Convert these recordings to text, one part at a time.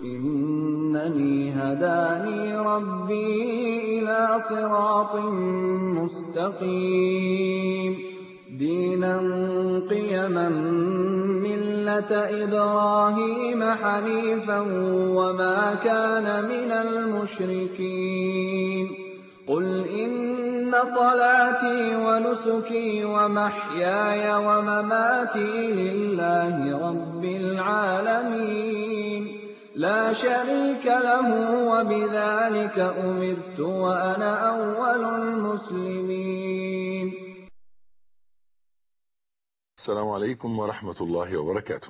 إِنَّنِي هَدَانِي رَبِّي إِلَىٰ صِرَاطٍ مُّسْتَقِيمٍ دِينًا قِيَمًا مِّلَّةَ إِبْرَاهِيمَ حَنِيفًا وَمَا كَانَ مِنَ الْمُشْرِكِينَ قُلْ إِنَّ صَلَاتِي وَنُسُكِي وَمَحْيَايَ وَمَمَاتِي لِلَّهِ رَبِّ الْعَالَمِينَ لَا شَرِيكَ لَهُ ۖ وَبِذَٰلِكَ أُمِرْتُ وَأَنَا أَوَّلُ الْمُسْلِمِينَ السلام عليكم ورحمة الله وبركاته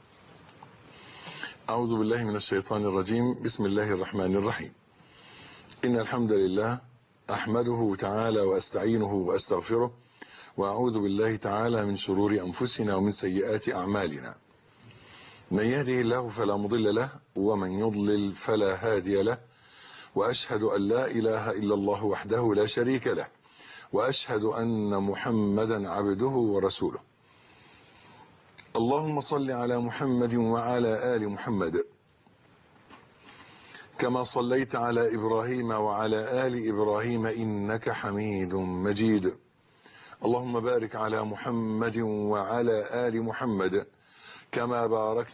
أعوذ بالله من الشيطان الرجيم بسم الله الرحمن الرحيم إن الحمد لله أحمده تعالى وأستعينه وأستغفره وأعوذ بالله تعالى من شرور أنفسنا ومن سيئات أعمالنا من يهده الله فلا مضل له ومن يضلل فلا هادي له وأشهد أن لا إله إلا الله وحده لا شريك له وأشهد أن محمدا عبده ورسوله اللهم صل على محمد وعلى آل محمد كما صليت على إبراهيم وعلى آل إبراهيم إنك حميد مجيد اللهم بارك على محمد وعلى آل محمد كما باركت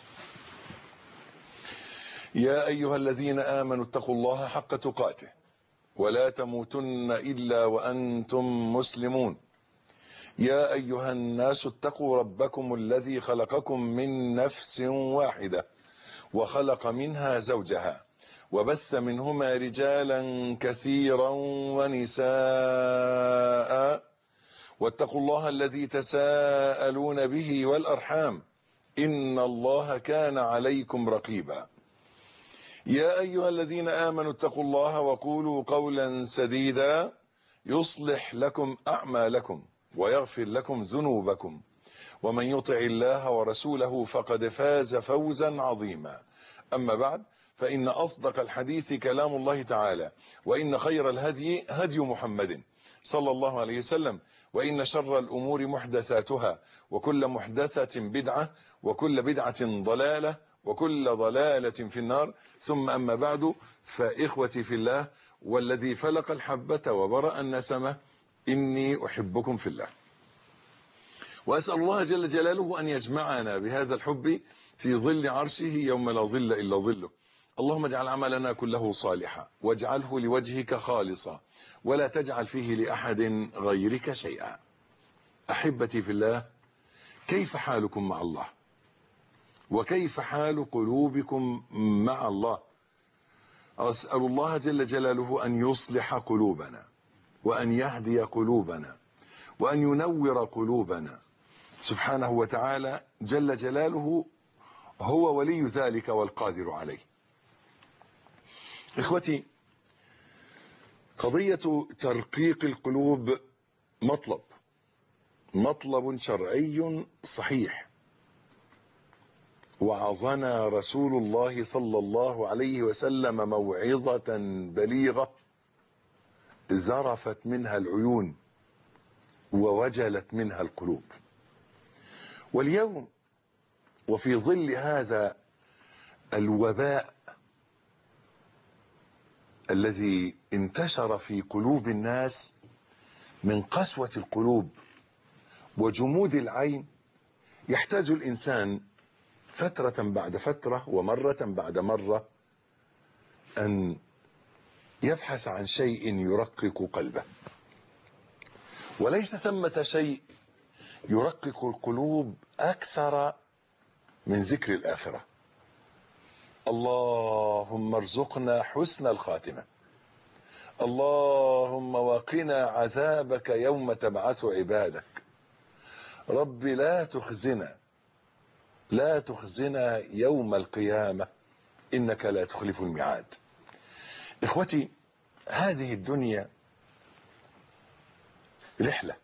يا أيها الذين آمنوا اتقوا الله حق تقاته ولا تموتن إلا وأنتم مسلمون يا أيها الناس اتقوا ربكم الذي خلقكم من نفس واحدة وخلق منها زوجها وبث منهما رجالا كثيرا ونساء واتقوا الله الذي تساءلون به والأرحام إن الله كان عليكم رقيبا يا أيها الذين آمنوا اتقوا الله وقولوا قولا سديدا يصلح لكم أعمالكم ويغفر لكم ذنوبكم ومن يطع الله ورسوله فقد فاز فوزا عظيما أما بعد فإن أصدق الحديث كلام الله تعالى وإن خير الهدي هدي محمد صلى الله عليه وسلم وإن شر الأمور محدثاتها وكل محدثة بدعة وكل بدعة ضلالة وكل ضلالة في النار ثم أما بعد فإخوتي في الله والذي فلق الحبة وبرأ النسمة إني أحبكم في الله وأسأل الله جل جلاله أن يجمعنا بهذا الحب في ظل عرشه يوم لا ظل إلا ظله اللهم اجعل عملنا كله صالحا واجعله لوجهك خالصا ولا تجعل فيه لأحد غيرك شيئا أحبتي في الله كيف حالكم مع الله وكيف حال قلوبكم مع الله أسأل الله جل جلاله أن يصلح قلوبنا وأن يهدي قلوبنا وأن ينور قلوبنا سبحانه وتعالى جل جلاله هو ولي ذلك والقادر عليه إخوتي قضية ترقيق القلوب مطلب مطلب شرعي صحيح وعظنا رسول الله صلى الله عليه وسلم موعظة بليغة ذرفت منها العيون ووجلت منها القلوب واليوم وفي ظل هذا الوباء الذي انتشر في قلوب الناس من قسوة القلوب وجمود العين يحتاج الإنسان فترة بعد فترة ومرة بعد مرة أن يبحث عن شيء يرقق قلبه وليس ثمة شيء يرقق القلوب أكثر من ذكر الآخرة اللهم ارزقنا حسن الخاتمة اللهم وقنا عذابك يوم تبعث عبادك رب لا تخزنا لا تخزنا يوم القيامة إنك لا تخلف الميعاد إخوتي هذه الدنيا رحلة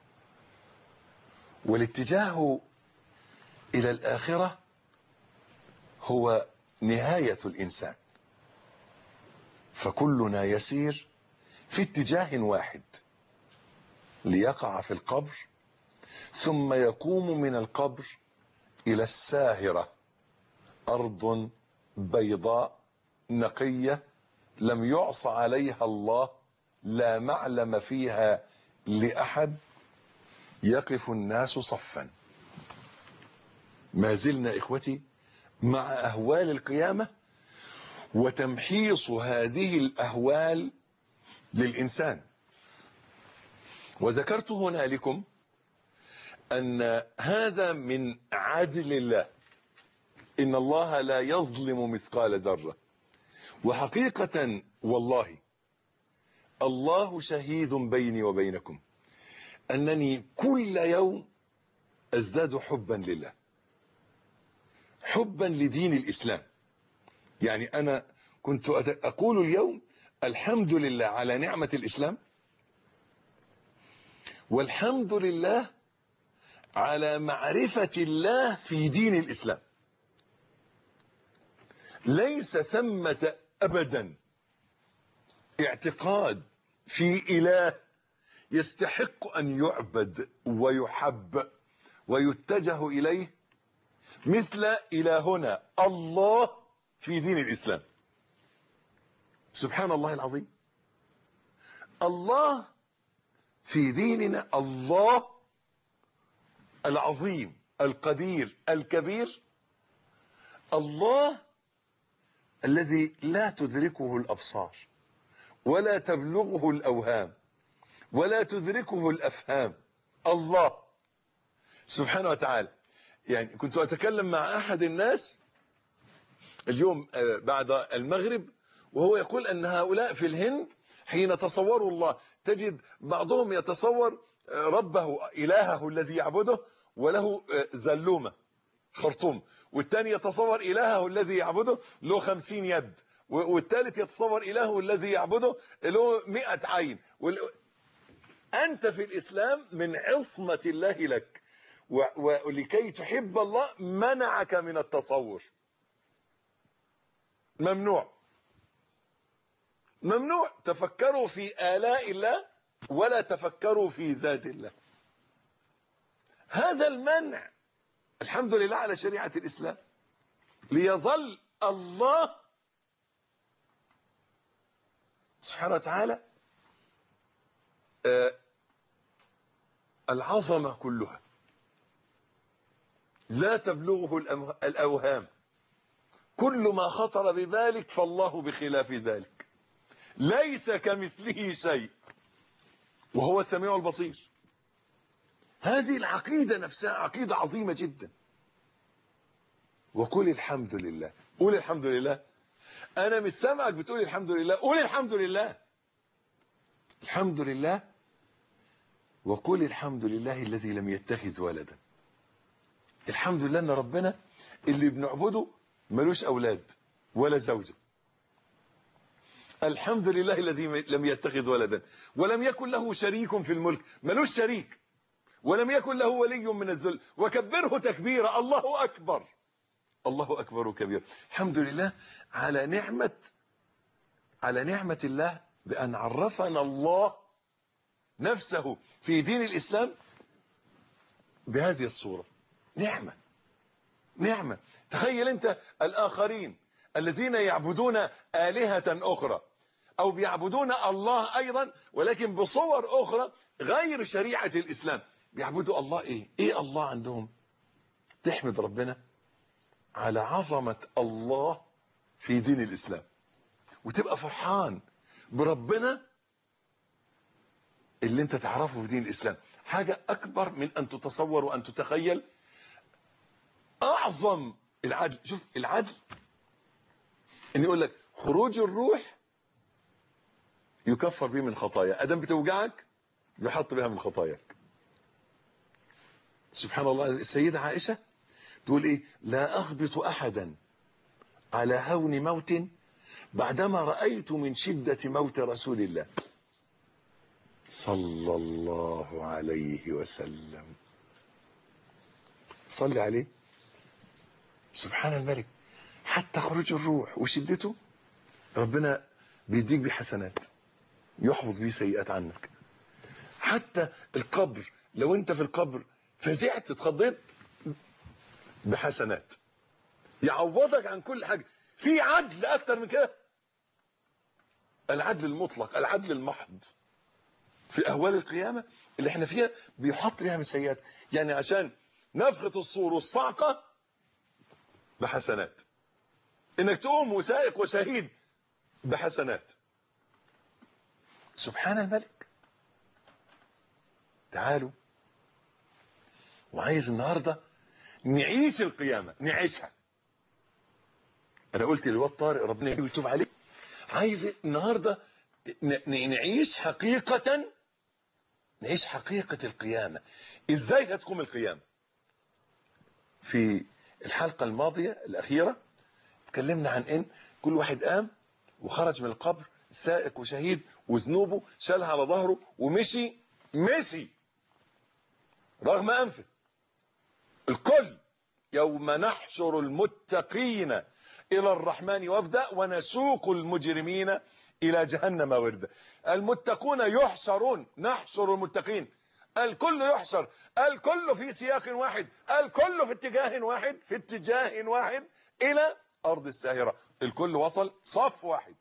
والاتجاه إلى الآخرة هو نهاية الإنسان فكلنا يسير في اتجاه واحد ليقع في القبر ثم يقوم من القبر إلى الساهرة أرض بيضاء نقية لم يعص عليها الله لا معلم فيها لأحد يقف الناس صفا ما زلنا إخوتي مع أهوال القيامة وتمحيص هذه الأهوال للإنسان وذكرت هنا لكم أن هذا من عدل الله إن الله لا يظلم مثقال ذرة وحقيقة والله الله شهيد بيني وبينكم أنني كل يوم أزداد حبا لله حبا لدين الإسلام يعني أنا كنت أقول اليوم الحمد لله على نعمة الإسلام والحمد لله على معرفة الله في دين الإسلام ليس ثمة أبدا اعتقاد في إله يستحق أن يعبد ويحب ويتجه إليه مثل إلهنا الله في دين الإسلام سبحان الله العظيم الله في ديننا الله العظيم القدير الكبير الله الذي لا تدركه الأبصار ولا تبلغه الأوهام ولا تدركه الأفهام الله سبحانه وتعالى يعني كنت أتكلم مع أحد الناس اليوم بعد المغرب وهو يقول أن هؤلاء في الهند حين تصوروا الله تجد بعضهم يتصور ربه إلهه الذي يعبده وله زلومة خرطوم والثاني يتصور إلهه الذي يعبده له خمسين يد والثالث يتصور إلهه الذي يعبده له مئة عين أنت في الإسلام من عصمة الله لك ولكي تحب الله منعك من التصور ممنوع ممنوع تفكروا في آلاء الله ولا تفكروا في ذات الله هذا المنع الحمد لله على شريعة الإسلام ليظل الله سبحانه وتعالى آه العظمة كلها لا تبلغه الأوهام كل ما خطر ببالك فالله بخلاف ذلك ليس كمثله شيء وهو السميع البصير هذه العقيدة نفسها عقيدة عظيمة جدا وقل الحمد لله قول الحمد لله انا مش سامعك بتقول الحمد لله قول الحمد لله الحمد لله وقل الحمد لله الذي لم يتخذ ولدا الحمد لله ان ربنا اللي بنعبده ملوش اولاد ولا زوجه الحمد لله الذي لم يتخذ ولدا ولم يكن له شريك في الملك ملوش شريك ولم يكن له ولي من الذل وكبره تكبيرا الله أكبر الله أكبر كبير الحمد لله على نعمة على نعمة الله بأن عرفنا الله نفسه في دين الإسلام بهذه الصورة نعمة نعمة تخيل أنت الآخرين الذين يعبدون آلهة أخرى أو بيعبدون الله أيضا ولكن بصور أخرى غير شريعة الإسلام بيعبدوا الله إيه إيه الله عندهم تحمد ربنا على عظمة الله في دين الإسلام وتبقى فرحان بربنا اللي انت تعرفه في دين الإسلام حاجة أكبر من أن تتصور وأن تتخيل أعظم العدل شوف العدل ان يقول لك خروج الروح يكفر به من خطايا ادم بتوجعك يحط بها من خطاياك سبحان الله السيدة عائشة تقول ايه لا اغبط احدا على هون موت بعدما رأيت من شدة موت رسول الله صلى الله عليه وسلم صلي عليه سبحان الملك حتى خروج الروح وشدته ربنا بيديك بحسنات يحفظ بيه سيئات عنك حتى القبر لو انت في القبر فزعت اتخضيت بحسنات يعوضك عن كل حاجة في عدل اكتر من كده العدل المطلق العدل المحض في اهوال القيامه اللي احنا فيها بيحط فيها مسيات يعني عشان نفخه الصور والصعقه بحسنات انك تقوم وسائق وشهيد بحسنات سبحان الملك تعالوا وعايز النهارده نعيش القيامه نعيشها انا قلت للواد طارق ربنا يتوب عليه عايز النهارده نعيش حقيقه نعيش حقيقه القيامه ازاي هتقوم القيامه في الحلقه الماضيه الاخيره اتكلمنا عن ان كل واحد قام وخرج من القبر سائق وشهيد وذنوبه شالها على ظهره ومشي مشي رغم انفه الكل يوم نحشر المتقين الى الرحمن وفدا ونسوق المجرمين الى جهنم وردا المتقون يحشرون نحشر المتقين الكل يحشر الكل في سياق واحد الكل في اتجاه واحد في اتجاه واحد الى ارض الساهرة الكل وصل صف واحد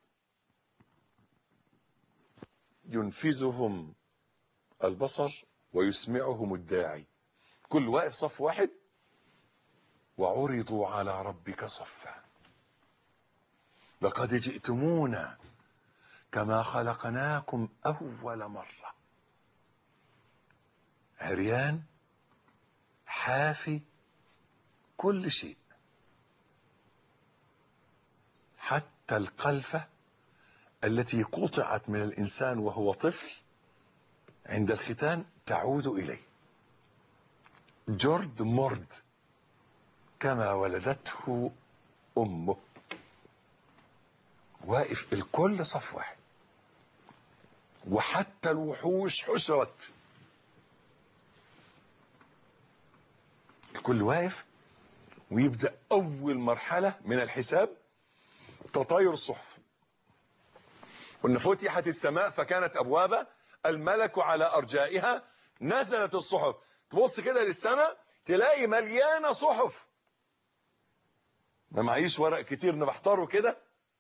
ينفذهم البصر ويسمعهم الداعي كل واقف صف واحد وعرضوا على ربك صفا لقد جئتمونا كما خلقناكم اول مره عريان حافي كل شيء حتى القلفه التي قطعت من الانسان وهو طفل عند الختان تعود اليه جرد مرد كما ولدته امه واقف الكل صف واحد وحتى الوحوش حشرت الكل واقف ويبدا اول مرحله من الحساب تطاير الصحف قلنا فتحت السماء فكانت ابوابا الملك على ارجائها نزلت الصحف تبص كده للسماء تلاقي مليانه صحف ما معيش ورق كتير نبحتره كده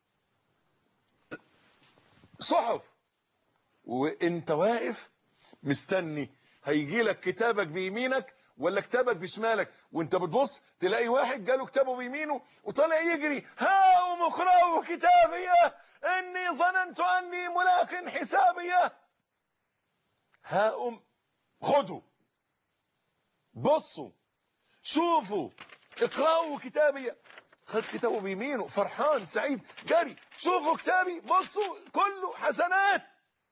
صحف وانت واقف مستني هيجي لك كتابك بيمينك ولا كتابك بشمالك وانت بتبص تلاقي واحد جاله كتابه بيمينه وطالع يجري هاؤم اقرأوا كتابيه اني ظننت اني ملاق حسابيه هاؤم خدوا بصوا شوفوا اقرأوا كتابي خد كتابه بيمينه فرحان سعيد جري شوفوا كتابي بصوا كله حسنات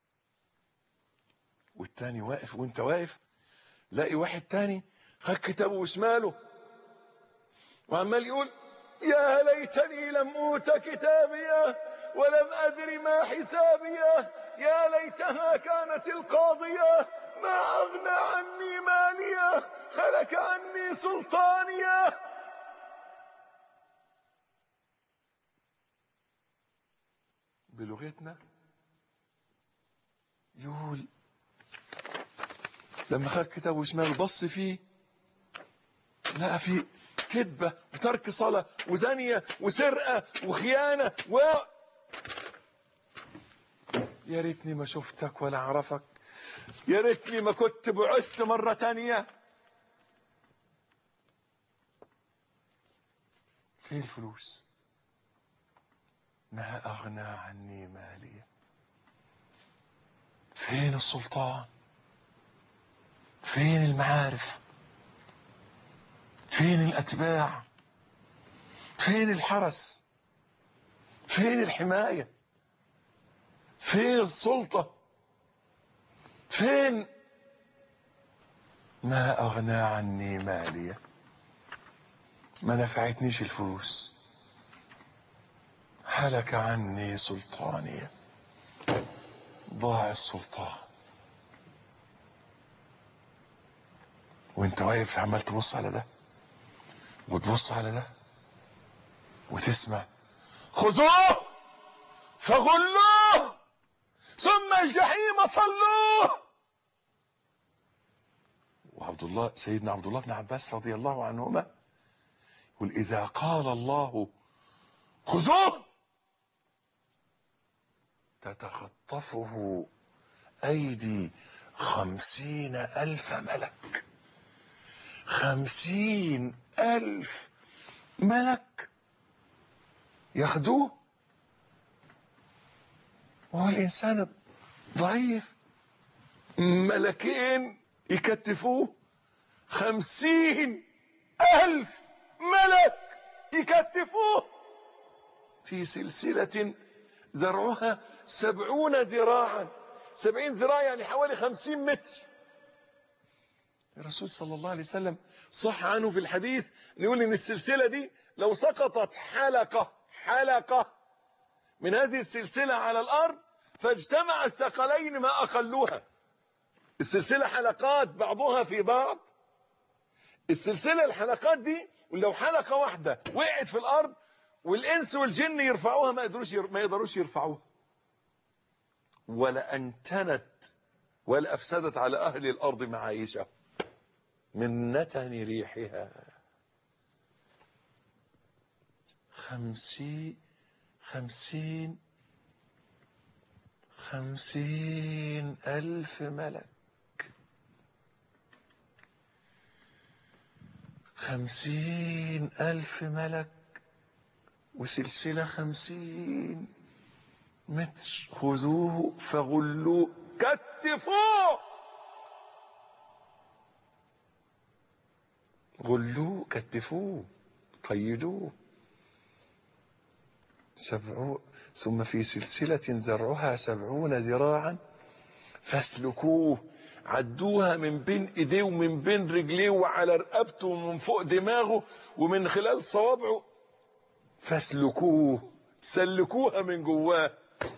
والتاني واقف وانت واقف لاقي واحد تاني خد كتابه بشماله وعمال يقول يا ليتني لم اوت كتابيه ولم ادر ما حسابيه يا ليتها كانت القاضيه ما اغنى عني ماليه هلك عني سلطانيه بلغتنا يقول لما خد كتابه شمال بص فيه لقى فيه كذبة وترك صلاة وزانية وسرقة وخيانة و يا ريتني ما شفتك ولا عرفك يا ريتني ما كنت بعثت مرة تانية فين الفلوس ما أغنى عني مالية فين السلطان فين المعارف فين الأتباع فين الحرس فين الحماية فين السلطة فين ما أغنى عني مالية ما نفعتنيش الفلوس هلك عني سلطانية ضاع السلطان وانت واقف عمال تبص على ده وتبص على ده وتسمع خذوه فغلوه ثم الجحيم صلوه وعبد الله سيدنا عبد الله بن عباس رضي الله عنهما يقول اذا قال الله خذوه تتخطفه أيدي خمسين ألف ملك خمسين ألف ملك ياخدوه وهو الإنسان ضعيف ملكين يكتفوه خمسين ألف ملك يكتفوه في سلسلة ذرعها سبعون ذراعا سبعين ذراع يعني حوالي خمسين متر الرسول صلى الله عليه وسلم صح عنه في الحديث يقول ان السلسلة دي لو سقطت حلقة حلقة من هذه السلسلة على الارض فاجتمع الثقلين ما اقلوها السلسلة حلقات بعضها في بعض السلسلة الحلقات دي لو حلقة واحدة وقعت في الارض والانس والجن يرفعوها ما يقدروش ما يقدروش يرفعوها ولا انتنت ولا افسدت على اهل الارض معايشهم من نتن ريحها خمسين خمسين خمسين ألف ملك خمسين ألف ملك وسلسلة خمسين متر خذوه فغلوه كتفوه غلوه كتفوه قيدوه سبعو ثم في سلسلة زرعها سبعون ذراعا فاسلكوه عدوها من بين ايديه ومن بين رجليه وعلى رقبته ومن فوق دماغه ومن خلال صوابعه فاسلكوه سلكوها من جواه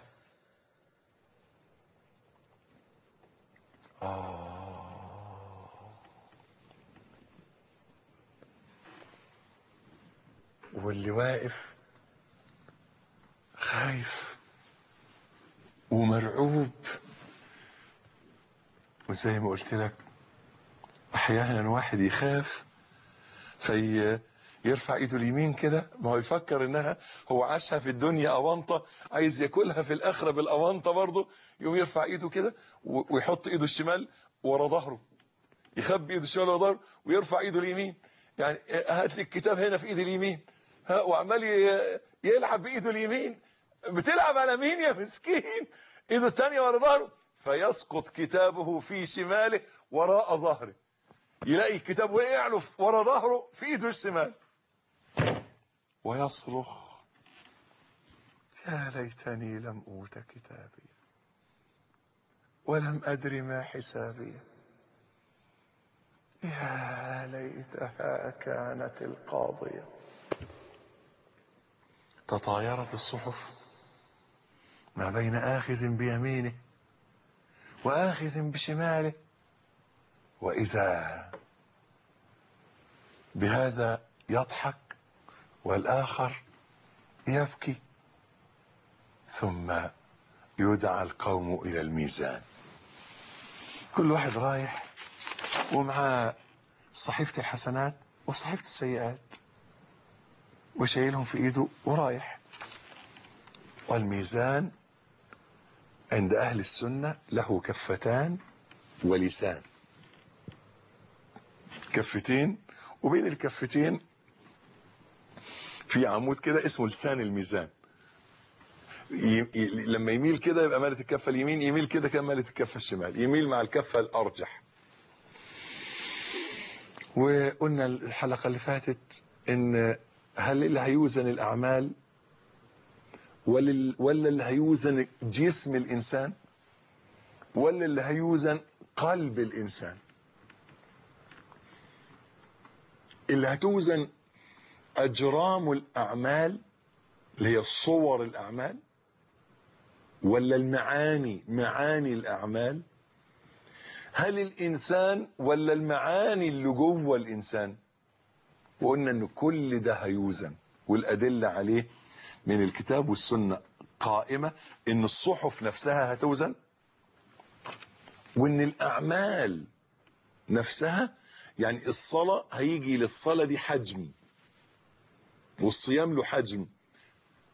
آه واللي واقف خايف ومرعوب وزي ما قلت لك احيانا واحد يخاف في يرفع ايده اليمين كده ما هو يفكر انها هو عاشها في الدنيا اونطه عايز ياكلها في الاخره بالاونطه برضه يقوم يرفع ايده كده ويحط ايده الشمال ورا ظهره يخبي ايده الشمال ورا ظهره ويرفع ايده اليمين يعني هات لي الكتاب هنا في ايدي اليمين ها وعمال يلعب بايده اليمين بتلعب على مين يا مسكين ايده الثانيه ورا ظهره فيسقط كتابه في شماله وراء ظهره يلاقي الكتاب وقع له ورا ظهره في ايده الشمال ويصرخ يا ليتني لم اوت كتابي ولم ادر ما حسابي يا ليتها كانت القاضيه تطايرت الصحف ما بين آخذ بيمينه وآخذ بشماله وإذا بهذا يضحك والآخر يبكي ثم يدعى القوم إلى الميزان كل واحد رايح ومعاه صحيفة الحسنات وصحيفة السيئات وشايلهم في ايده ورايح والميزان عند اهل السنة له كفتان ولسان كفتين وبين الكفتين في عمود كده اسمه لسان الميزان ي... ي... لما يميل كده يبقى مالت الكفة اليمين يميل كده كان مالت الكفة الشمال يميل مع الكفة الارجح وقلنا الحلقة اللي فاتت ان هل اللي هيوزن الاعمال ولا ولا اللي هيوزن جسم الانسان ولا اللي هيوزن قلب الانسان اللي هتوزن اجرام الاعمال اللي هي صور الاعمال ولا المعاني معاني الاعمال هل الانسان ولا المعاني اللي جوه الانسان وقلنا ان كل ده هيوزن والادله عليه من الكتاب والسنه قائمه ان الصحف نفسها هتوزن وان الاعمال نفسها يعني الصلاه هيجي للصلاه دي حجم والصيام له حجم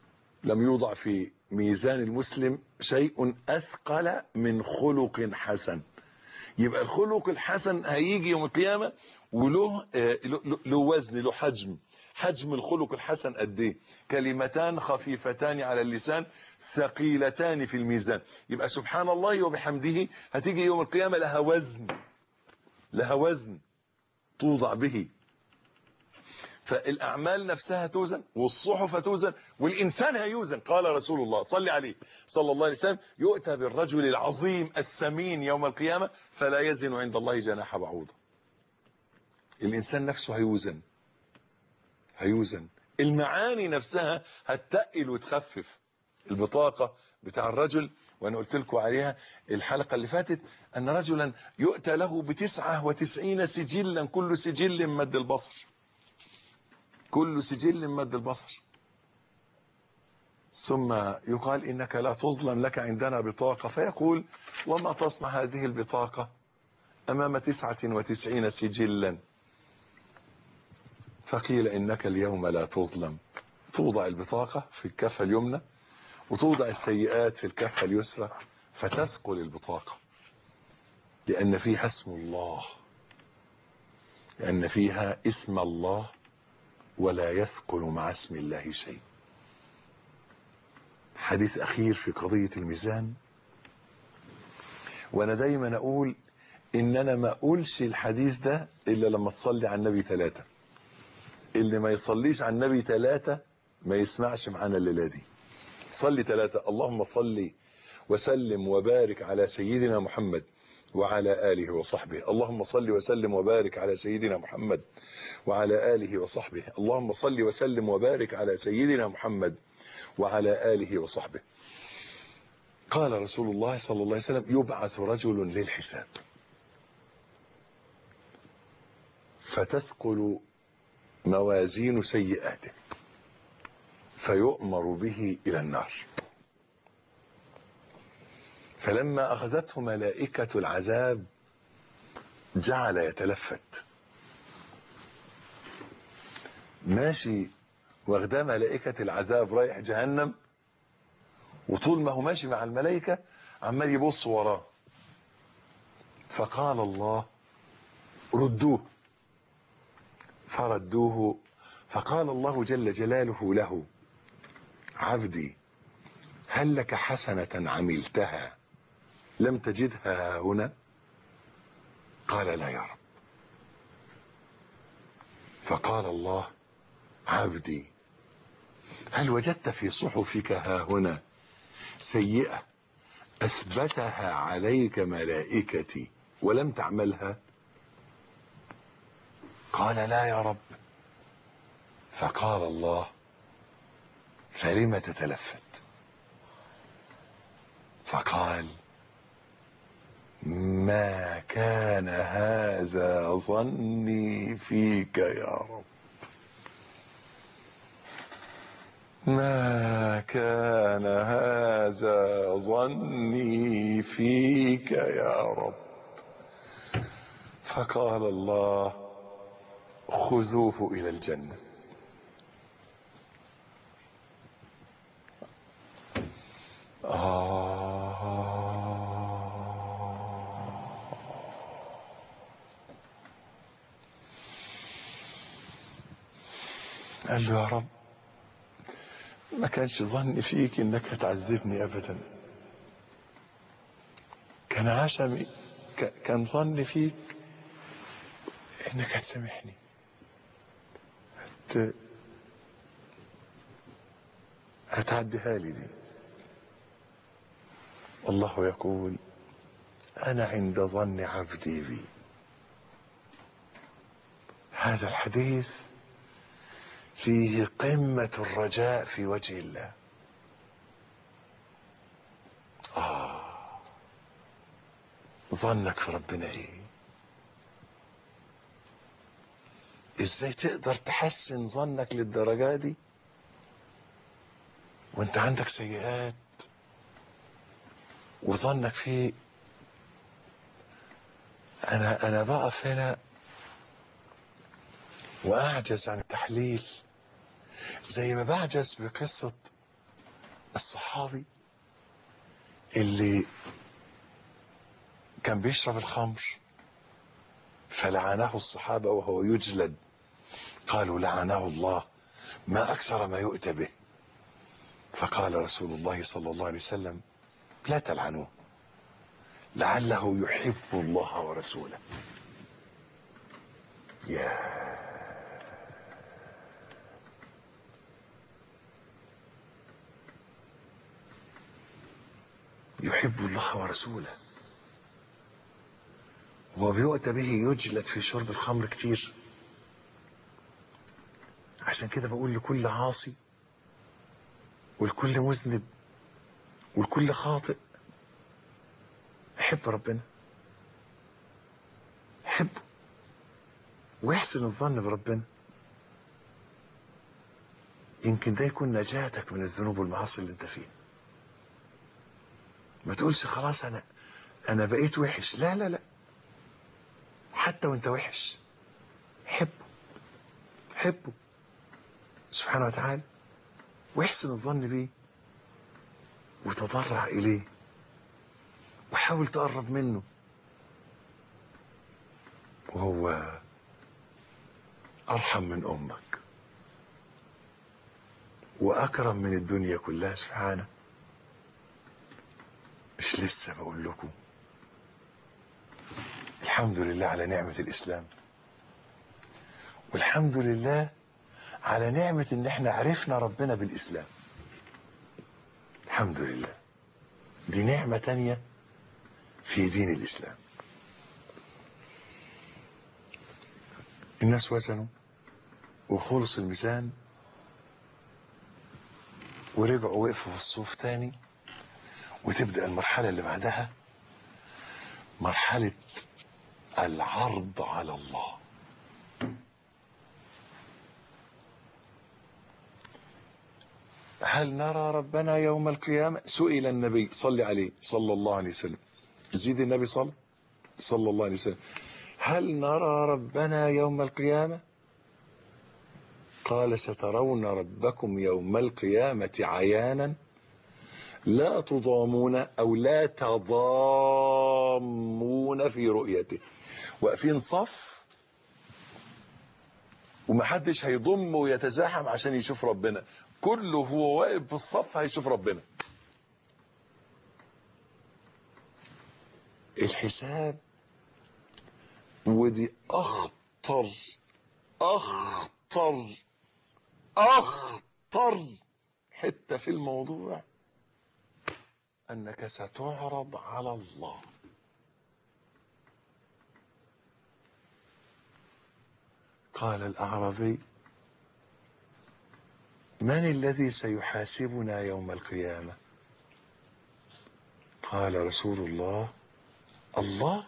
لم يوضع في ميزان المسلم شيء أثقل من خلق حسن يبقى الخلق الحسن هيجي يوم القيامة وله آه، له- له وزن له حجم حجم الخلق الحسن قد ايه كلمتان خفيفتان على اللسان ثقيلتان في الميزان يبقى سبحان الله وبحمده هتيجي يوم القيامة لها وزن لها وزن توضع به فالأعمال نفسها توزن والصحف توزن والإنسان هيوزن قال رسول الله صلى عليه صلى الله عليه وسلم يؤتى بالرجل العظيم السمين يوم القيامة فلا يزن عند الله جناح بعوضة الإنسان نفسه هيوزن هيوزن المعاني نفسها هتقل وتخفف البطاقة بتاع الرجل وانا قلت لكم عليها الحلقة اللي فاتت ان رجلا يؤتى له بتسعة وتسعين سجلا كل سجل مد البصر كل سجل مد البصر ثم يقال انك لا تظلم لك عندنا بطاقة فيقول وما تصنع هذه البطاقة امام تسعة وتسعين سجلا فقيل انك اليوم لا تظلم توضع البطاقة في الكفة اليمنى وتوضع السيئات في الكفة اليسرى فتثقل البطاقة لأن فيها اسم الله لأن فيها اسم الله ولا يثقل مع اسم الله شيء حديث أخير في قضية الميزان وأنا دايما أقول إن أنا ما أقولش الحديث ده إلا لما تصلي على النبي ثلاثة اللي ما يصليش على النبي ثلاثة ما يسمعش معانا الليلة دي صلي ثلاثة اللهم صل وسلم وبارك على سيدنا محمد وعلى آله وصحبه اللهم صل وسلم وبارك على سيدنا محمد وعلى آله وصحبه اللهم صل وسلم وبارك على سيدنا محمد وعلى آله وصحبه قال رسول الله صلى الله عليه وسلم يبعث رجل للحساب فتثقل موازين سيئاته فيؤمر به إلى النار فلما أخذته ملائكة العذاب جعل يتلفت ماشي واخداه ملائكة العذاب رايح جهنم وطول ما هو ماشي مع الملائكة عمال يبص وراه فقال الله ردوه فردوه فقال الله جل جلاله له عبدي هل لك حسنة عملتها لم تجدها هنا قال لا يا رب فقال الله عبدي هل وجدت في صحفك ها هنا سيئة أثبتها عليك ملائكتي ولم تعملها قال لا يا رب فقال الله فلم تتلفت فقال ما كان هذا ظني فيك يا رب ما كان هذا ظني فيك يا رب فقال الله خذوه إلى الجنة آه قال له يا رب ما كانش ظني فيك انك هتعذبني ابدا كان عشمي ك- كان ظني فيك انك هتسامحني هت هتعديها لي دي الله يقول انا عند ظن عبدي بي هذا الحديث فيه قمة الرجاء في وجه الله آه ظنك في ربنا ايه ازاي تقدر تحسن ظنك للدرجة دي وانت عندك سيئات وظنك فيه انا انا بقف هنا واعجز عن التحليل زي ما بعجز بقصة الصحابي اللي كان بيشرب الخمر فلعنه الصحابة وهو يجلد قالوا لعنه الله ما أكثر ما يؤتى به فقال رسول الله صلى الله عليه وسلم لا تلعنوه لعله يحب الله ورسوله يا يحب الله ورسوله وبيؤتى به يجلد في شرب الخمر كتير عشان كده بقول لكل عاصي والكل مذنب والكل خاطئ حب ربنا حبه واحسن الظن بربنا يمكن ده يكون نجاتك من الذنوب والمعاصي اللي انت فيها ما تقولش خلاص انا انا بقيت وحش لا لا لا حتى وانت وحش حبه حبه سبحانه وتعالى واحسن الظن بيه وتضرع اليه وحاول تقرب منه وهو ارحم من امك واكرم من الدنيا كلها سبحانه مش لسه بقول لكم الحمد لله على نعمة الإسلام والحمد لله على نعمة إن إحنا عرفنا ربنا بالإسلام الحمد لله دي نعمة تانية في دين الإسلام الناس وزنوا وخلص الميزان ورجعوا وقفوا في الصوف تاني وتبدأ المرحلة اللي بعدها مرحلة العرض على الله هل نرى ربنا يوم القيامة سئل النبي صلى عليه صلى الله عليه وسلم زيد النبي صلى صلى الله عليه وسلم هل نرى ربنا يوم القيامة قال سترون ربكم يوم القيامة عيانا لا تضامون او لا تضامون في رؤيته واقفين صف ومحدش هيضم ويتزاحم عشان يشوف ربنا كله هو واقف في الصف هيشوف ربنا الحساب ودي اخطر اخطر اخطر حته في الموضوع انك ستعرض على الله قال الاعرابي من الذي سيحاسبنا يوم القيامه قال رسول الله الله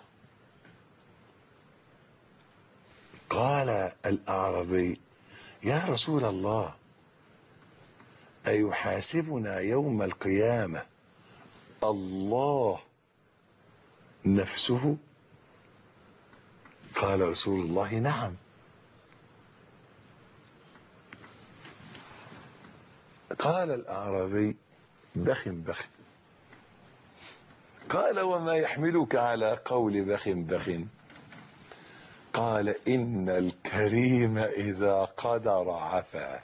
قال الاعرابي يا رسول الله ايحاسبنا يوم القيامه الله نفسه قال رسول الله نعم قال الأعرابي بخ بخ قال وما يحملك على قول بخ بخ قال إن الكريم إذا قدر عفا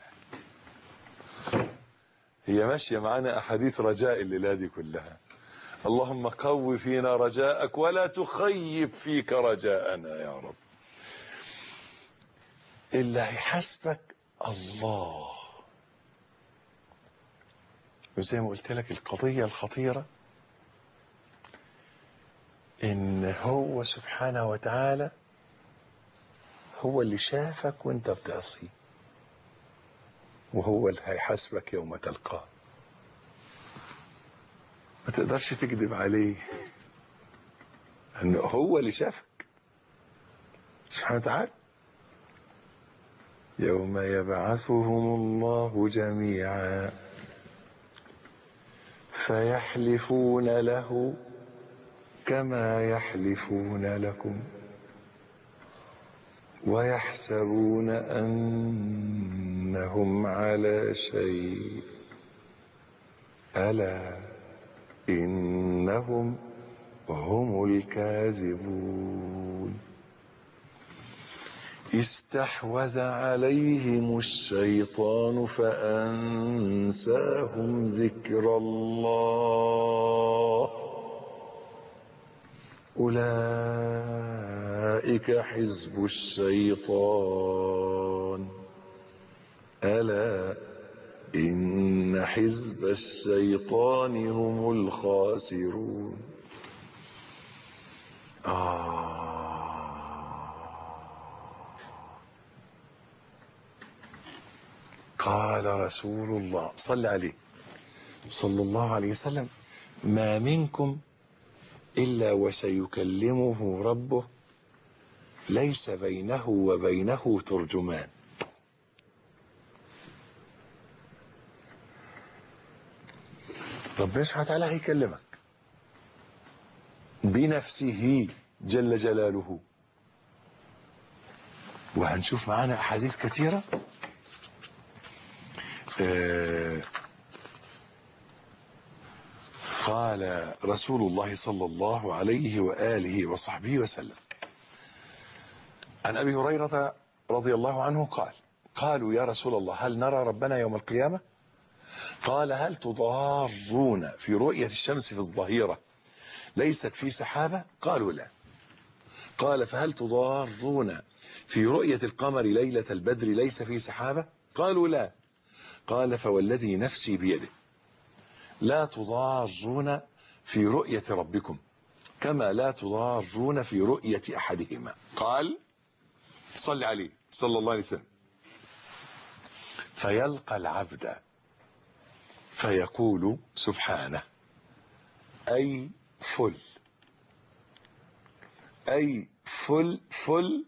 هي ماشية معنا أحاديث رجاء الليلة دي كلها اللهم قو فينا رجاءك ولا تخيب فيك رجاءنا يا رب اللي هيحاسبك الله وزي ما قلت لك القضية الخطيرة ان هو سبحانه وتعالى هو اللي شافك وانت بتعصيه وهو اللي هيحاسبك يوم تلقاه ما تقدرش تكذب عليه انه هو اللي شافك سبحانه وتعالى يوم يبعثهم الله جميعا فيحلفون له كما يحلفون لكم ويحسبون انهم على شيء ألا إنهم هم الكاذبون استحوذ عليهم الشيطان فأنساهم ذكر الله أولئك حزب الشيطان ألا إن حزب الشيطان هم الخاسرون آه قال رسول الله صلى عليه صلى الله عليه وسلم ما منكم إلا وسيكلمه ربه ليس بينه وبينه ترجمان ربنا سبحانه وتعالى هيكلمك بنفسه جل جلاله وهنشوف معانا أحاديث كثيرة آه قال رسول الله صلى الله عليه وآله وصحبه وسلم عن أبي هريرة رضي الله عنه قال قالوا يا رسول الله هل نرى ربنا يوم القيامة قال هل تضارون في رؤية الشمس في الظهيرة ليست في سحابة قالوا لا قال فهل تضارون في رؤية القمر ليلة البدر ليس في سحابة قالوا لا قال فوالذي نفسي بيده لا تضارون في رؤية ربكم كما لا تضارون في رؤية أحدهما قال صل عليه صلى الله عليه وسلم فيلقى العبد فيقول سبحانه أي فل أي فل فل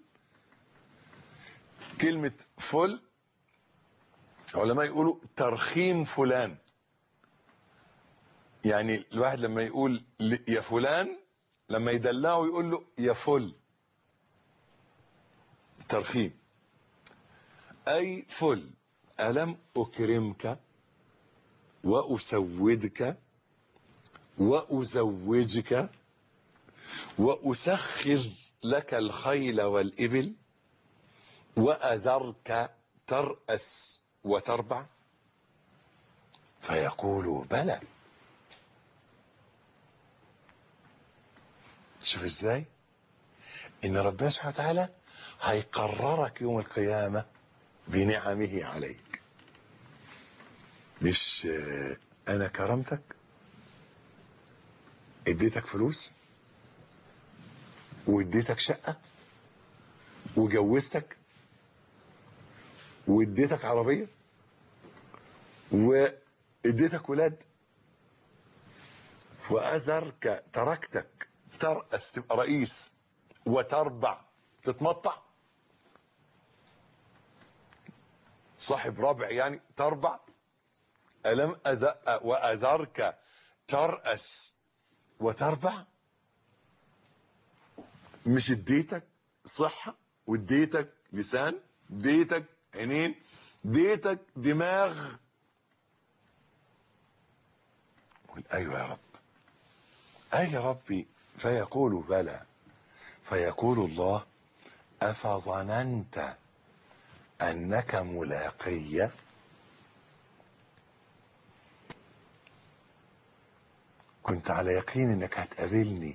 كلمة فل علماء يقولوا ترخيم فلان يعني الواحد لما يقول يا فلان لما يدلعه يقول له يا فل ترخيم أي فل ألم أكرمك وأسودك وأزوجك وأسخر لك الخيل والإبل وأذرك ترأس وتربع فيقول بلى شوف ازاي ان ربنا سبحانه وتعالى هيقررك يوم القيامة بنعمه عليك مش انا كرمتك اديتك فلوس واديتك شقة وجوزتك واديتك عربية واديتك ولاد واذرك تركتك ترأس تبقى رئيس وتربع تتمطع صاحب ربع يعني تربع ألم أذ... وأذرك ترأس وتربع مش اديتك صحة واديتك لسان اديتك عينين اديتك دماغ قل ايوه يا رب اي يا ربي فيقول بلى فيقول الله افظننت انك ملاقي كنت على يقين انك هتقابلني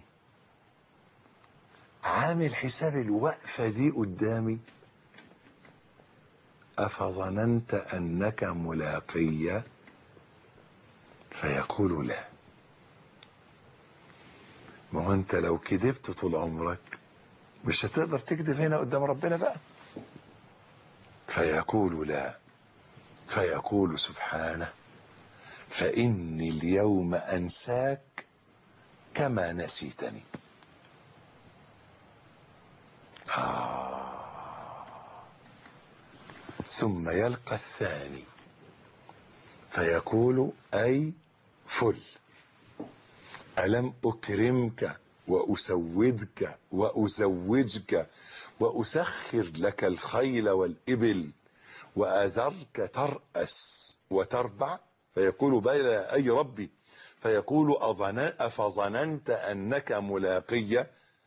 عامل حساب الوقفة دي قدامي أفظننت أنك ملاقي فيقول لا ما هو أنت لو كذبت طول عمرك مش هتقدر تكذب هنا قدام ربنا بقى فيقول لا فيقول سبحانه فإني اليوم أنساك كما نسيتني آه. ثم يلقى الثاني فيقول أي فل ألم أكرمك وأسودك وأزوجك وأسخر لك الخيل والإبل وأذرك ترأس وتربع فيقول بلى أي ربي فيقول أظن أفظننت أنك ملاقي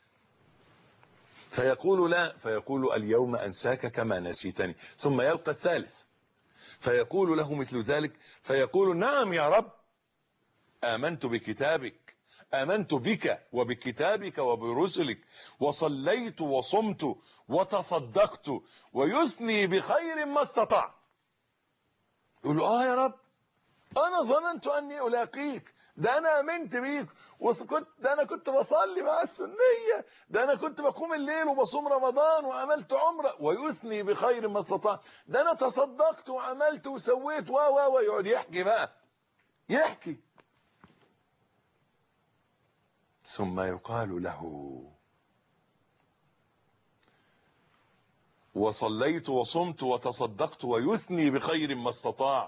فيقول لا فيقول اليوم أنساك كما نسيتني ثم يلقى الثالث فيقول له مثل ذلك فيقول نعم يا رب آمنت بكتابك آمنت بك وبكتابك وبرسلك وصليت وصمت وتصدقت ويثني بخير ما استطاع يقول له اه يا رب انا ظننت اني الاقيك ده انا امنت بيك وكنت ده انا كنت بصلي مع السنيه ده انا كنت بقوم الليل وبصوم رمضان وعملت عمره ويثني بخير ما استطاع ده انا تصدقت وعملت وسويت و و ويقعد يحكي بقى يحكي ثم يقال له وصليت وصمت وتصدقت ويثني بخير ما استطاع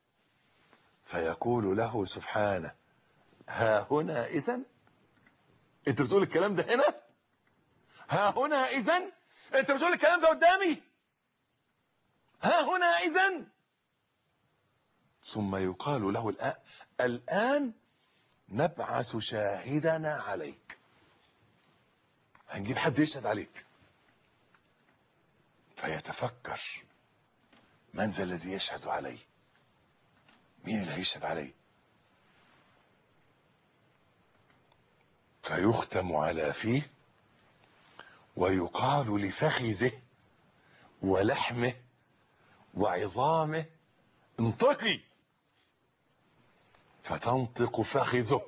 فيقول له سبحانه ها هنا اذا انت بتقول الكلام ده هنا ها هنا اذا انت بتقول الكلام ده قدامي ها هنا اذا ثم يقال له الآن, الآن نبعث شاهدنا عليك هنجيب حد يشهد عليك فيتفكر من ذا الذي يشهد علي مين اللي هيشهد علي فيختم على فيه ويقال لفخذه ولحمه وعظامه انطقي فتنطق فخذه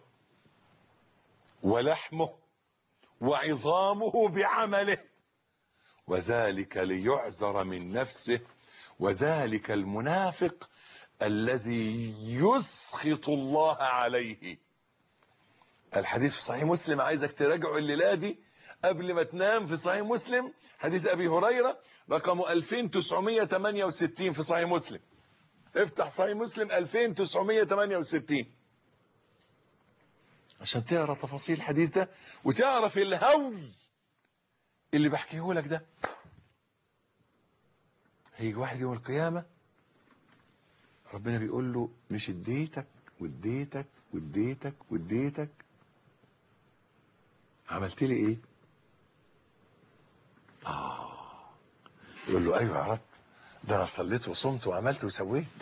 ولحمه وعظامه بعمله وذلك ليعذر من نفسه وذلك المنافق الذي يسخط الله عليه الحديث في صحيح مسلم عايزك تراجعه الليله دي قبل ما تنام في صحيح مسلم حديث ابي هريره رقمه 2968 في صحيح مسلم افتح صحيح مسلم 2968 عشان تقرا تفاصيل الحديث ده وتعرف الهول اللي بحكيه لك ده هيجي واحد يوم القيامه ربنا بيقول له مش اديتك واديتك واديتك واديتك عملت لي ايه اه يقول له ايوه يا رب ده انا صليت وصمت وعملت وسويت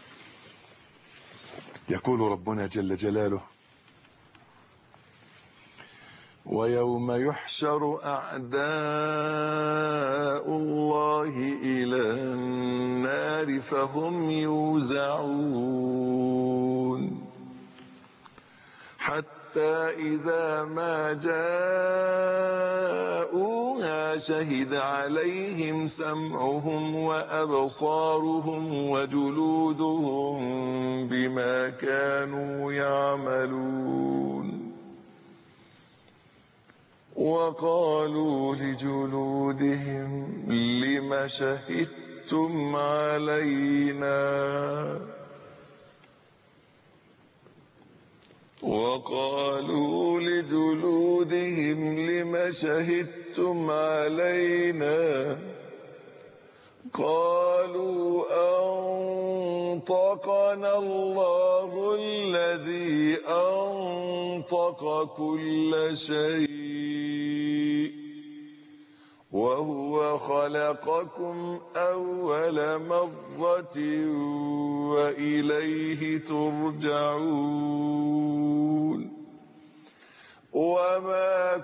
يقول ربنا جل جلاله ويوم يحشر أعداء الله إلى النار فهم يوزعون حتى إذا ما جاءوها شهد عليهم سمعهم وأبصارهم وجلودهم بما كانوا يعملون وقالوا لجلودهم لم شهدتم علينا وقالوا لجلودهم لم شهدتم علينا قالوا أنطقنا الله الذي أنطق كل شيء وهو خلقكم أول مرة وإليه ترجعون وما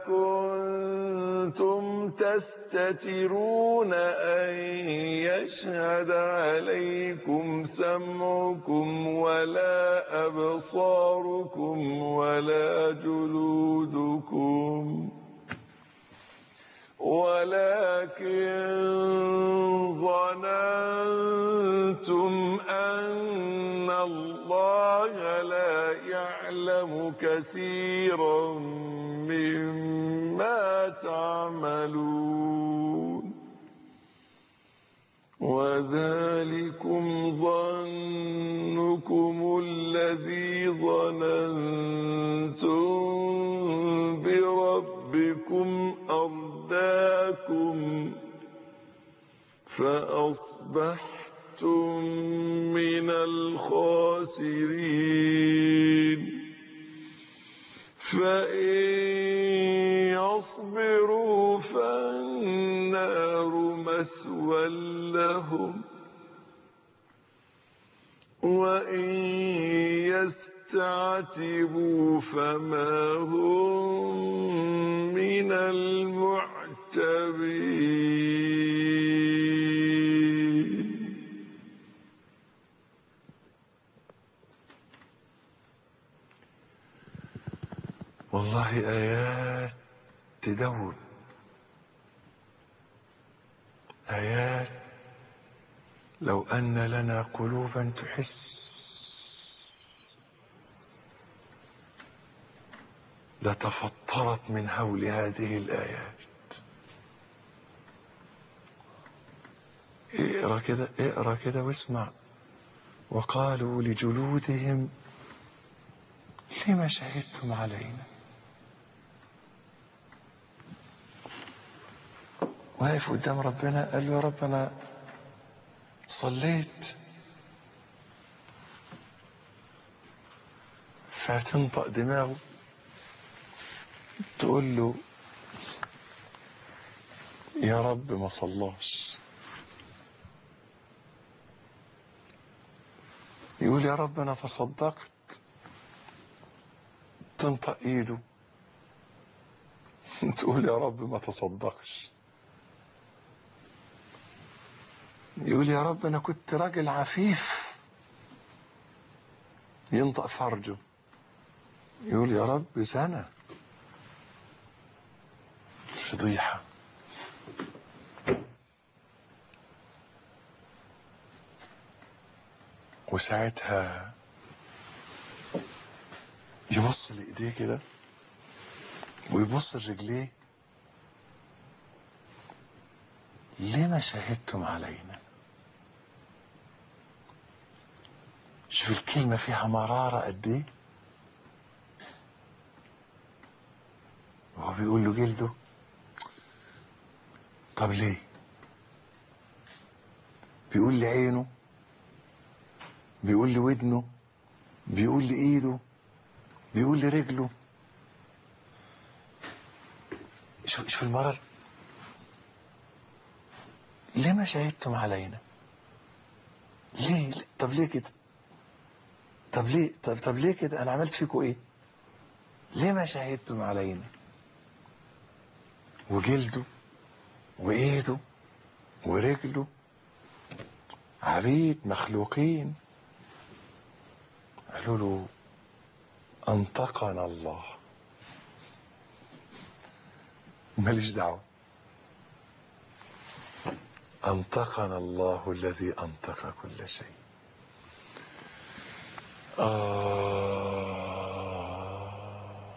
كنتم تستترون أن يشهد عليكم سمعكم ولا أبصاركم ولا جلودكم ولكن ظننتم أن الله لا يعلم كثيرا مما تعملون وذلكم ظنكم الذي ظننتم بربكم أرداكم فأصبحتم من الخاسرين الخاسرين فإن يصبروا فالنار مثوى لهم وإن يستعتبوا فما هم من المعتبين والله آيات تدون آيات لو أن لنا قلوبا تحس لتفطرت من هول هذه الآيات اقرا كده اقرا كده واسمع وقالوا لجلودهم لما شهدتم علينا واقف قدام ربنا قال له يا رب انا صليت فتنطق دماغه تقول له يا رب ما صلاش يقول يا رب انا تصدقت تنطق ايده تقول يا رب ما تصدقش يقول يا رب انا كنت راجل عفيف ينطق فرجه يقول يا رب سنة فضيحة وساعتها يبص لإيديه كده ويبص لرجليه لما شهدتم علينا شوف الكلمة فيها مرارة قد ايه وهو بيقول له جلده طب ليه بيقول لي عينه بيقول لي ودنه بيقول لي ايده بيقول لي رجله شوف شوف المرر ليه ما شهدتم علينا ليه ليه؟ طب ليه كده طب ليه طب طب ليه كده انا عملت فيكم ايه ليه ما شهدتم علينا وجلده وايده ورجله عبيد مخلوقين قالوا له انطقنا الله ماليش دعوه أنطقنا الله الذي أنطق كل شيء آه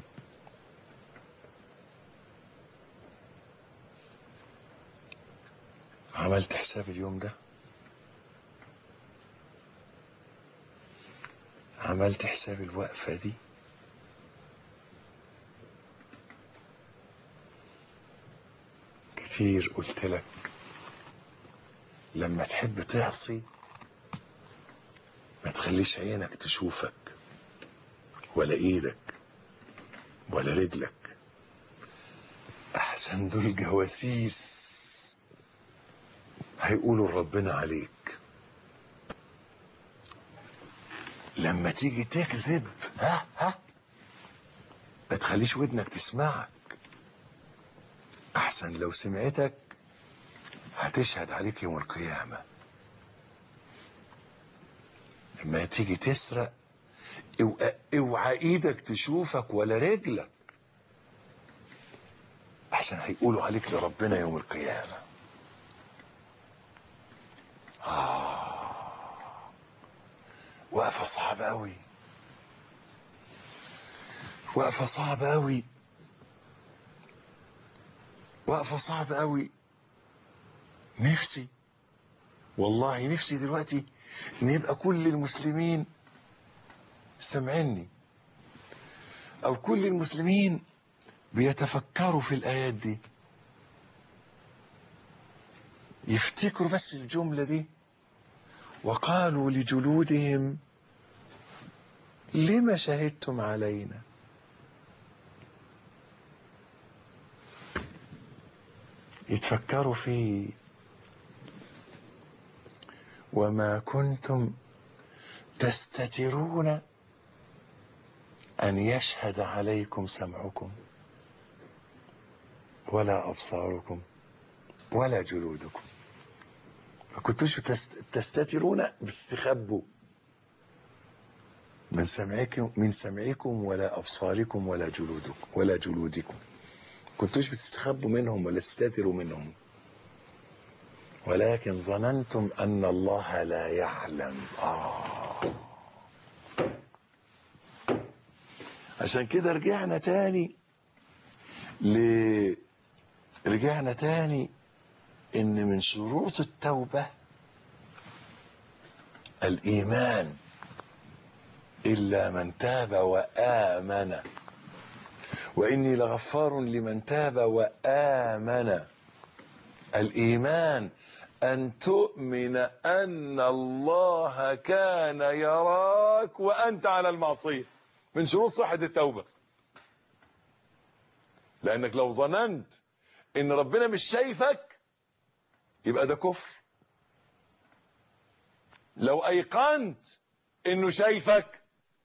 عملت حساب اليوم ده عملت حساب الوقفة دي كتير قلت لك لما تحب تعصي ما تخليش عينك تشوفك ولا ايدك ولا رجلك احسن دول جواسيس هيقولوا ربنا عليك لما تيجي تكذب ها ها ما تخليش ودنك تسمعك احسن لو سمعتك هتشهد عليك يوم القيامة لما تيجي تسرق اوعى اوعى ايدك تشوفك ولا رجلك احسن هيقولوا عليك لربنا يوم القيامة آه وقفة صعبة أوي وقفة صعبة أوي وقفة صعبة أوي نفسي والله نفسي دلوقتي ان يبقى كل المسلمين سمعني او كل المسلمين بيتفكروا في الايات دي يفتكروا بس الجملة دي وقالوا لجلودهم لما شهدتم علينا يتفكروا فيه وما كنتم تستترون أن يشهد عليكم سمعكم ولا أبصاركم ولا جلودكم ما كنتوش تست- تستترون بتستخبوا من سمعكم من سمعكم ولا أبصاركم ولا جلودكم ولا جلودكم كنتوش بتستخبوا منهم ولا تستتروا منهم ولكن ظننتم أن الله لا يعلم آه عشان كده رجعنا تاني ل رجعنا تاني ان من شروط التوبة الايمان الا من تاب وامن واني لغفار لمن تاب وامن الايمان ان تؤمن ان الله كان يراك وانت على المعصيه من شروط صحه التوبه لانك لو ظننت ان ربنا مش شايفك يبقى ده كفر لو ايقنت انه شايفك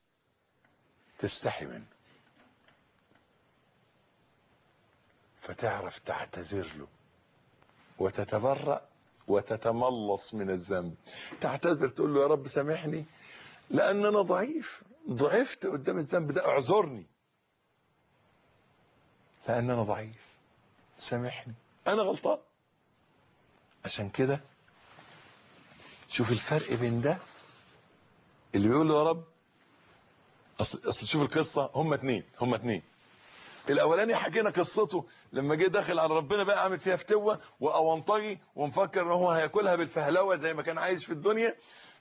تستحي منه فتعرف تعتذر له وتتبرأ وتتملص من الذنب تعتذر تقول له يا رب سامحني لان انا ضعيف ضعفت قدام الذنب ده اعذرني لان انا ضعيف سامحني انا غلطان عشان كده شوف الفرق بين ده اللي بيقول له يا رب اصل اصل شوف القصه هم اتنين هم اتنين الاولاني حكينا قصته لما جه داخل على ربنا بقى عامل فيها فتوه واونطجي ومفكر ان هو هياكلها بالفهلوه زي ما كان عايش في الدنيا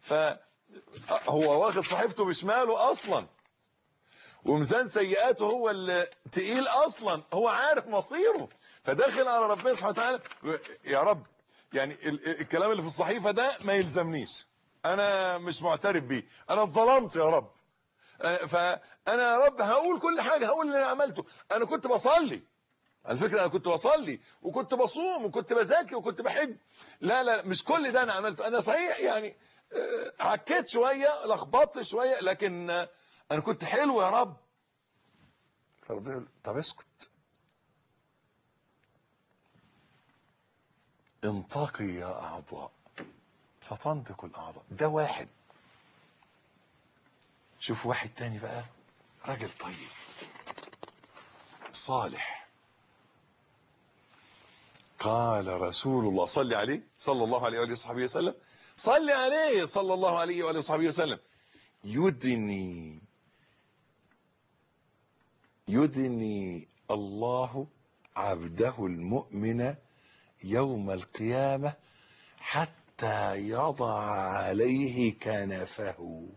فهو واخد صحيفته بشماله اصلا وميزان سيئاته هو اللي تقيل اصلا هو عارف مصيره فداخل على ربنا سبحانه وتعالى يا رب يعني ال- الكلام اللي في الصحيفه ده ما يلزمنيش انا مش معترف بيه انا اتظلمت يا رب أنا- فانا يا رب هقول كل حاجه هقول اللي انا عملته انا كنت بصلي على فكره انا كنت بصلي وكنت بصوم وكنت بذاكر وكنت بحج لا لا مش كل ده انا عملته انا صحيح يعني آه، عكيت شويه لخبطت شويه لكن آه، انا كنت حلو يا رب فربنا يقول طب اسكت انطقي يا اعضاء فتنطق الاعضاء ده واحد شوف واحد تاني بقى راجل طيب صالح قال رسول الله صلى عليه صلى الله عليه وآله وصحبه وسلم صلي عليه صلى الله عليه وآله وصحبه وسلم يدني يدني الله عبده المؤمن يوم القيامة حتى يضع عليه كنفه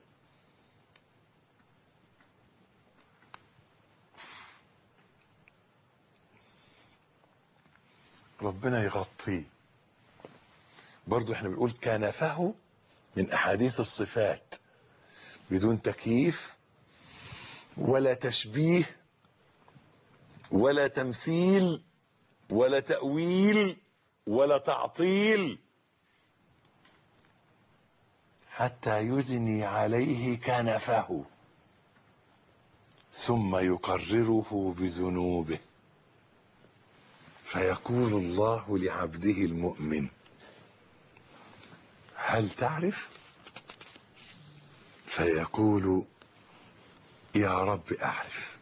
ربنا يغطيه برضو احنا بنقول كنفه من احاديث الصفات بدون تكييف ولا تشبيه ولا تمثيل ولا تأويل ولا تعطيل حتى يزني عليه كنفه ثم يقرره بذنوبه فيقول الله لعبده المؤمن هل تعرف فيقول يا رب اعرف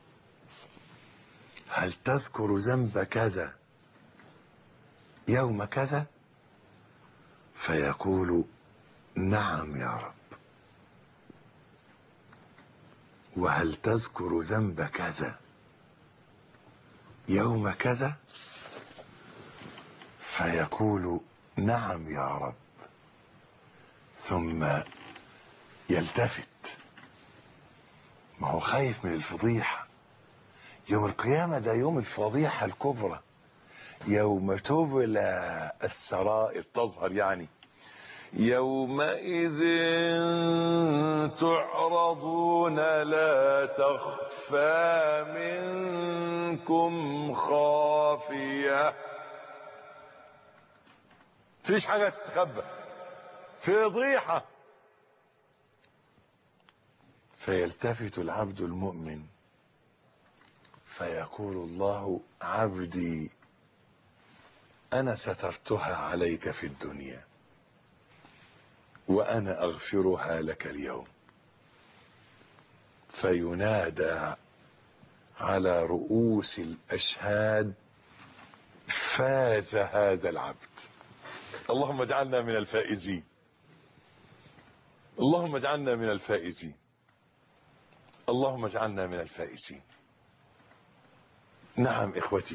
هل تذكر ذنب كذا يوم كذا فيقول نعم يا رب وهل تذكر ذنب كذا يوم كذا فيقول نعم يا رب ثم يلتفت ما هو خايف من الفضيحة يوم القيامة ده يوم الفضيحة الكبرى يوم تبلى السرائر تظهر يعني يومئذ تعرضون لا تخفى منكم خافية فيش حاجة تستخبى فضيحة فيلتفت العبد المؤمن فيقول الله عبدي انا سترتها عليك في الدنيا وانا اغفرها لك اليوم فينادى على رؤوس الاشهاد فاز هذا العبد اللهم اجعلنا من الفائزين اللهم اجعلنا من الفائزين اللهم اجعلنا من الفائزين نعم اخوتي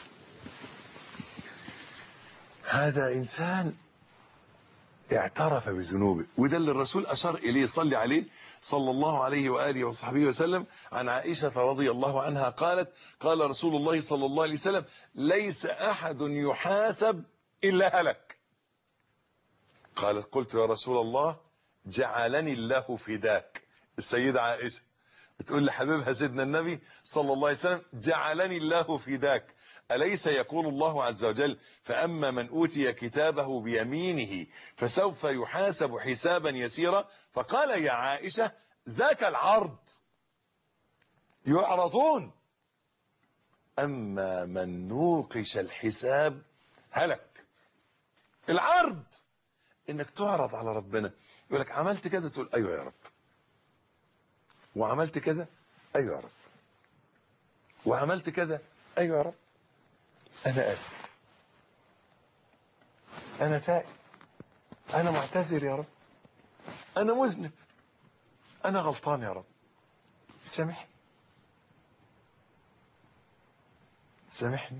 هذا انسان اعترف بذنوبه وده اللي الرسول اشار اليه صلي عليه صلى الله عليه واله وصحبه وسلم عن عائشه رضي الله عنها قالت قال رسول الله صلى الله عليه وسلم ليس احد يحاسب الا هلك قالت قلت يا رسول الله جعلني الله فداك السيده عائشه بتقول لحبيبها سيدنا النبي صلى الله عليه وسلم جعلني الله فداك أليس يقول الله عز وجل فأما من أوتي كتابه بيمينه فسوف يحاسب حسابا يسيرا فقال يا عائشة ذاك العرض يعرضون أما من نوقش الحساب هلك العرض انك تعرض على ربنا يقول لك عملت كذا تقول ايوه يا رب وعملت كذا ايوه يا رب وعملت كذا ايوه يا رب انا اسف انا تائب انا معتذر يا رب انا مذنب انا غلطان يا رب سامحني سامحني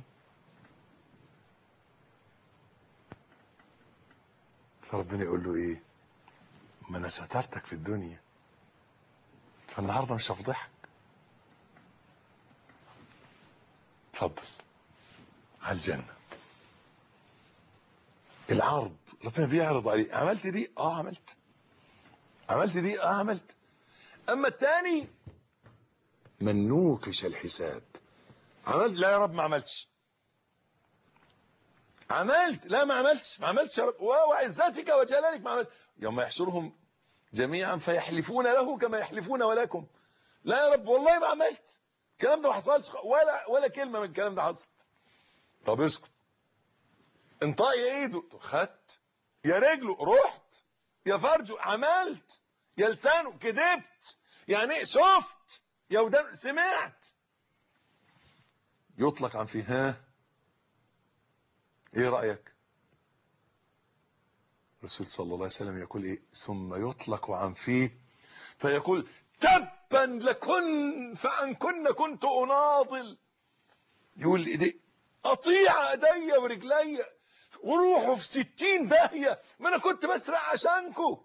فربنا يقول له ايه ما انا سترتك في الدنيا فالنهارده مش هفضحك اتفضل على الجنه العرض ربنا بيعرض عليه عملت دي اه عملت عملت دي اه عملت اما الثاني من نوقش الحساب عملت لا يا رب ما عملتش عملت لا ما عملتش ما عملتش يا رب وعزتك وجلالك ما عملت يوم يحشرهم جميعا فيحلفون له كما يحلفون ولكم لا يا رب والله ما عملت الكلام ده ما حصلش ولا ولا كلمه من الكلام ده حصلت طب اسكت انطقي ايده خدت يا رجله رحت يا فرجه عملت يا لسانه كذبت يعني شفت يا ودان سمعت يطلق عن فيه ها ايه رأيك الرسول صلى الله عليه وسلم يقول ايه ثم يطلق عن فيه فيقول تبا لكن فعن كن كنت اناضل يقول ايدي اطيع ايديا ورجليا وروحوا في ستين داهية ما انا كنت بسرق عشانكو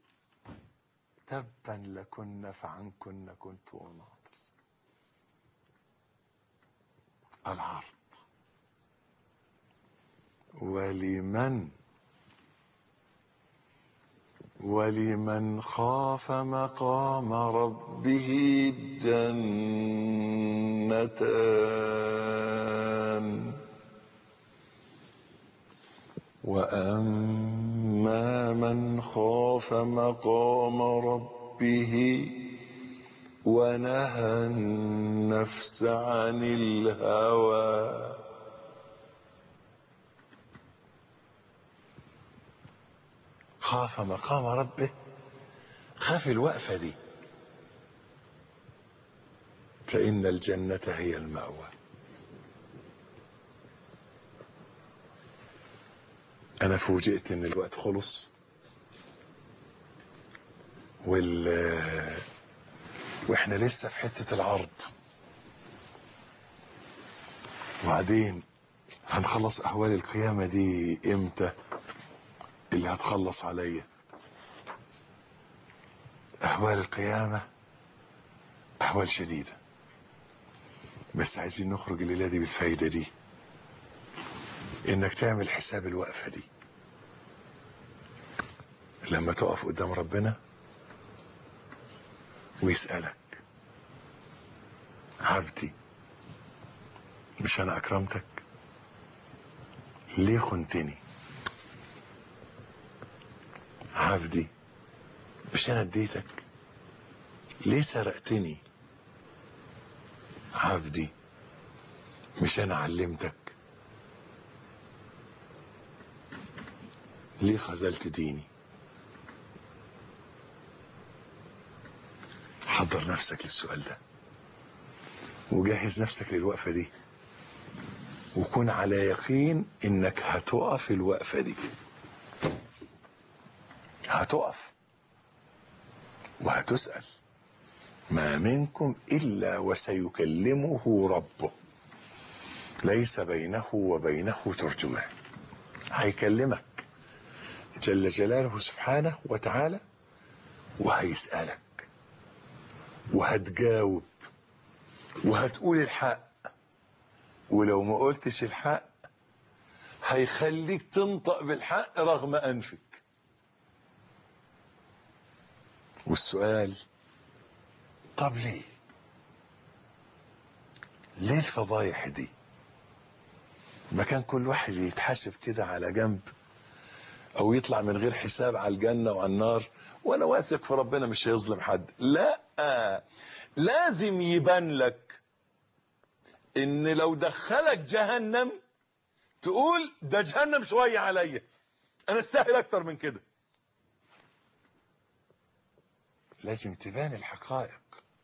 تبا لكن فعن كن كنت اناضل العرض ولمن ولمن خاف مقام ربه جنتان وأما من خاف مقام ربه ونهى النفس عن الهوى خاف مقام ربه خاف الوقفة دي فإن الجنة هي المأوى أنا فوجئت إن الوقت خلص وال وإحنا لسه في حتة العرض وبعدين هنخلص أهوال القيامة دي إمتى؟ اللي هتخلص عليا احوال القيامة احوال شديدة بس عايزين نخرج الليلة دي بالفايدة دي انك تعمل حساب الوقفة دي لما تقف قدام ربنا ويسألك عبدي مش انا اكرمتك ليه خنتني عبدي مش انا اديتك ليه سرقتني عبدي مش انا علمتك ليه خذلت ديني حضر نفسك للسؤال ده وجهز نفسك للوقفة دي وكن على يقين انك هتقف الوقفة دي هتقف وهتسأل ما منكم إلا وسيكلمه ربه ليس بينه وبينه ترجمان هيكلمك جل جلاله سبحانه وتعالى وهيسألك وهتجاوب وهتقول الحق ولو ما قلتش الحق هيخليك تنطق بالحق رغم أنفك والسؤال طب ليه ليه الفضايح دي ما كان كل واحد يتحاسب كده على جنب او يطلع من غير حساب على الجنة وعلى النار وانا واثق في ربنا مش هيظلم حد لا لازم يبان لك ان لو دخلك جهنم تقول ده جهنم شوية عليا انا استاهل اكتر من كده لازم تبان الحقائق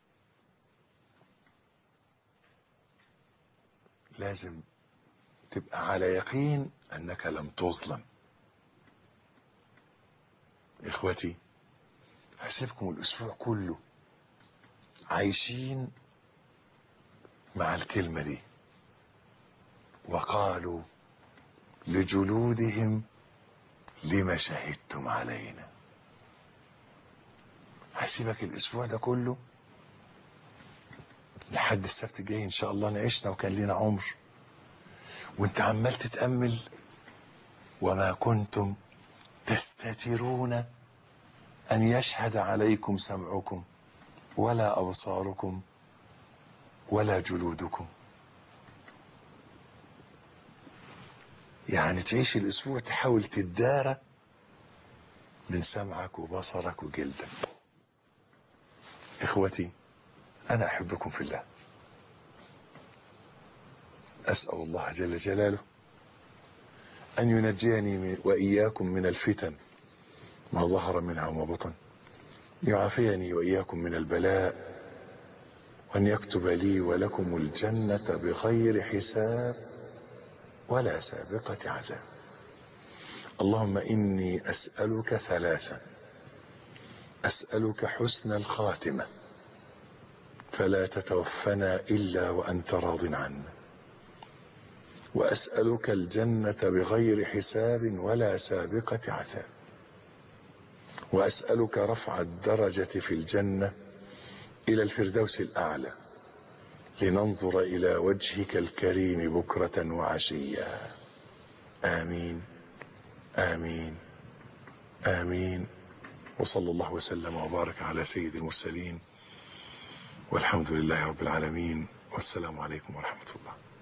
لازم تبقى على يقين انك لم تظلم اخوتي هسيبكم الاسبوع كله عايشين مع الكلمة دي وقالوا لجلودهم لما شهدتم علينا هسيبك الاسبوع ده كله لحد السبت الجاي ان شاء الله نعيشنا وكان لنا عمر وانت عمال تتأمل وما كنتم تستترون ان يشهد عليكم سمعكم ولا ابصاركم ولا جلودكم يعني تعيش الاسبوع تحاول تدارى من سمعك وبصرك وجلدك اخوتي انا احبكم في الله اسال الله جل جلاله ان ينجيني واياكم من الفتن ما ظهر منها وما بطن يعافيني واياكم من البلاء وان يكتب لي ولكم الجنه بغير حساب ولا سابقه عذاب اللهم اني اسالك ثلاثا اسالك حسن الخاتمه فلا تتوفنا الا وانت راض عنا واسالك الجنه بغير حساب ولا سابقه عذاب واسالك رفع الدرجه في الجنه الى الفردوس الاعلى لننظر الى وجهك الكريم بكره وعشيا امين امين امين وصلى الله وسلم وبارك على سيد المرسلين والحمد لله رب العالمين والسلام عليكم ورحمه الله